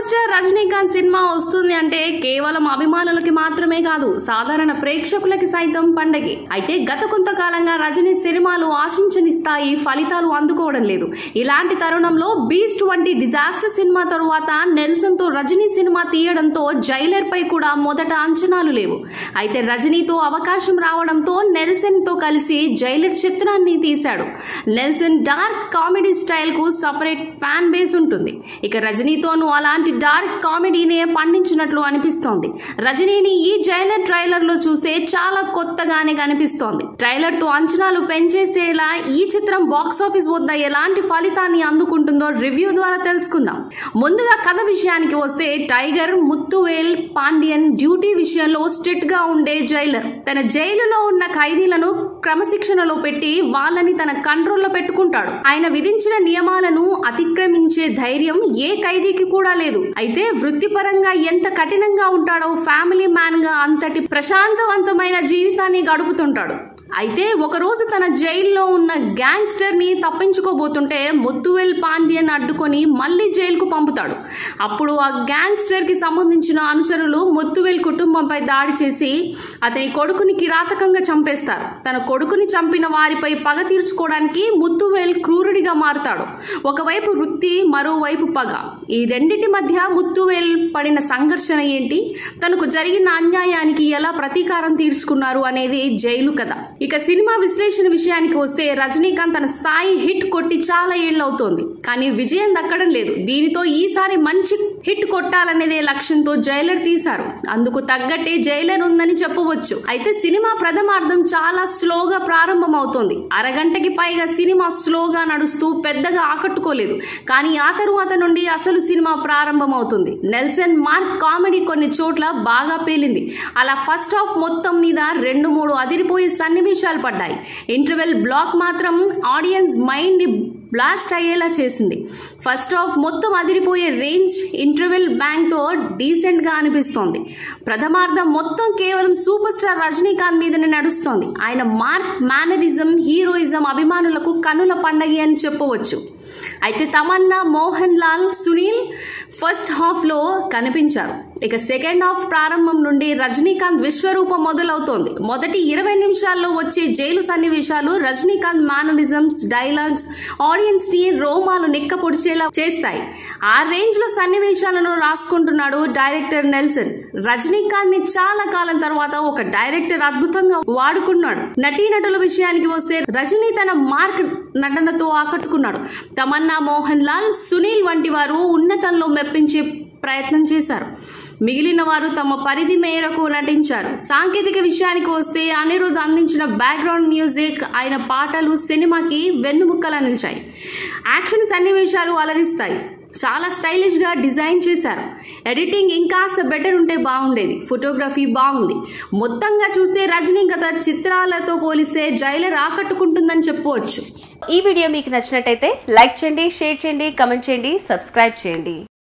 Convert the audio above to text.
super star Rajinikanth cinema వస్తుంది అంటే కేవలం అభిమానులకి మాత్రమే కాదు సాధారణ ప్రేక్షకులకి సైతం పండగే అయితే గత కొంతకాలంగా రజనీ సినిమాలు ఆశించని స్థాయి ఫలితాలు అందుకోవడం లేదు ఇలాంటి తరుణంలో బీస్ట్ వంటి డిజాస్టర్ సినిమా తరువాత నెల్సన్ తో రజనీ సినిమా తీయడంతో జైలర్ పై కూడా మొదట అంచనాలు లేవు అయితే రజనీతో అవకాశం రావడంతో నెల్సన్ తో కలిసి జైలర్ చిత్రాన్ని తీశాడు నెల్సన్ డార్క్ కామెడీ స్టైల్ కు సపరేట్ ఫ్యాన్ బేస్ ఉంటుంది ఇక రజనీతోనూ అలాంటి డార్క్ కామెడీనే పండించినట్లు అనిపిస్తోంది రజనీని ఈ జైలర్ ట్రైలర్ లో చూస్తే చాలా కొత్తగానే కనిపిస్తోంది ట్రైలర్ తో అంచనాలు పెంచేసేలా ఈ చిత్రం బాక్స్ ఆఫీస్ వద్ద ఎలాంటి ఫలితాన్ని అందుకుంటుందో రివ్యూ ద్వారా తెలుసుకుందాం ముందుగా కథ విషయానికి వస్తే టైగర్ ముత్తువేల్ పాండ్యన్ డ్యూటీ విషయంలో స్ట్రిక్ట్ గా ఉండే జైలర్ తన జైలులో ఉన్న ఖైదీలను క్రమశిక్షణలో పెట్టి వాళ్ళని తన కంట్రోల్లో పెట్టుకుంటాడు ఆయన విధించిన నియమాలను అతిక్రమించే ధైర్యం ఏ ఖైదీకి కూడా లేదు అయితే వృత్తిపరంగా ఎంత కఠినంగా ఉంటాడో ఫ్యామిలీ మ్యాన్ గా అంతటి ప్రశాంతవంతమైన జీవితాన్ని గడుపుతుంటాడు అయితే ఒకరోజు తన జైల్లో ఉన్న గ్యాంగ్స్టర్ ని తప్పించుకోబోతుంటే ముత్తువెల్ పాండ్యన్ అడ్డుకొని మళ్ళీ జైలుకు పంపుతాడు అప్పుడు ఆ గ్యాంగ్స్టర్ కి సంబంధించిన అనుచరులు ముత్తువెల్ కుటుంబంపై దాడి చేసి అతని కొడుకుని కిరాతకంగా చంపేస్తారు తన కొడుకుని చంపిన వారిపై పగ తీర్చుకోవడానికి ముత్తువేల్ క్రూరుడిగా మారుతాడు ఒకవైపు వృత్తి మరోవైపు పగ ఈ రెండిటి మధ్య ముత్తువేల్ పడిన సంఘర్షణ ఏంటి తనకు జరిగిన అన్యాయానికి ఎలా ప్రతీకారం తీర్చుకున్నారు అనేది జైలు కథ ఇక సినిమా విశ్లేషణ విషయానికి వస్తే రజనీకాంత్ తన స్థాయి హిట్ కొట్టి చాలా ఏళ్ళవుతోంది కానీ విజయం దక్కడం లేదు దీనితో ఈసారి మంచి హిట్ కొట్టాలనేదే లక్ష్యంతో జైలర్ తీశారు అందుకు తగ్గట్టే జైలర్ ఉందని చెప్పవచ్చు అయితే సినిమా ప్రథమార్థం చాలా స్లోగా ప్రారంభమవుతోంది అరగంటకి పైగా సినిమా స్లోగా నడుస్తూ పెద్దగా ఆకట్టుకోలేదు కానీ ఆ తరువాత నుండి అసలు సినిమా ప్రారంభమవుతుంది నెల్సన్ మార్క్ కామెడీ కొన్ని చోట్ల బాగా పేలింది అలా ఫస్ట్ హాఫ్ మొత్తం మీద రెండు మూడు అదిరిపోయే సన్నివేశాలు పడ్డాయి ఇంటర్వెల్ బ్లాక్ మాత్రం ఆడియన్స్ మైండ్ బ్లాస్ట్ అయ్యేలా చేసింది ఫస్ట్ హాఫ్ మొత్తం అదిరిపోయే రేంజ్ ఇంటర్వెల్ బ్యాంక్తో డీసెంట్గా అనిపిస్తోంది ప్రథమార్థం మొత్తం కేవలం సూపర్ స్టార్ రజనీకాంత్ మీదనే నడుస్తోంది ఆయన మార్క్ మేనరిజం హీరోయిజం అభిమానులకు కనుల పండగ అని చెప్పవచ్చు అయితే తమన్నా మోహన్ లాల్ సునీల్ ఫస్ట్ హాఫ్లో కనిపించారు ఇక సెకండ్ హాఫ్ ప్రారంభం నుండి రజనీకాంత్ విశ్వరూపం మొదలవుతోంది మొదటి ఇరవై నిమిషాల్లో వచ్చే జైలు సన్నివేశాలు రజనీకాంత్ మేనరిజమ్స్ డైలాగ్స్ ఆడియన్స్ ని రోమాలు నిక్క పొడిచేలా చేస్తాయి ఆ రేంజ్ లో సన్నివేశాలను రాసుకుంటున్నాడు డైరెక్టర్ నెల్సన్ రజనీకాంత్ ని చాలా కాలం తర్వాత ఒక డైరెక్టర్ అద్భుతంగా వాడుకున్నాడు నటీనటుల విషయానికి వస్తే రజనీ తన మార్క్ నటనతో ఆకట్టుకున్నాడు తమన్నా మోహన్ లాల్ సునీల్ వంటి వారు ఉన్నతంలో మెప్పించే ప్రయత్నం చేశారు మిగిలిన వారు తమ పరిధి మేరకు నటించారు సాంకేతిక విషయానికి వస్తే అనిరుద్ అందించిన బ్యాక్గ్రౌండ్ మ్యూజిక్ ఆయన పాటలు సినిమాకి వెన్నుముక్కలా నిలిచాయి యాక్షన్ సన్నివేశాలు అలరిస్తాయి చాలా స్టైలిష్గా డిజైన్ చేశారు ఎడిటింగ్ ఇంకాస్త బెటర్ ఉంటే బాగుండేది ఫోటోగ్రఫీ బాగుంది మొత్తంగా చూస్తే రజనీ గత చిత్రాలతో పోలిస్తే జైలర్ ఆకట్టుకుంటుందని చెప్పవచ్చు ఈ వీడియో మీకు నచ్చినట్టయితే లైక్ చేయండి షేర్ చేయండి కమెంట్ చేయండి సబ్స్క్రైబ్ చేయండి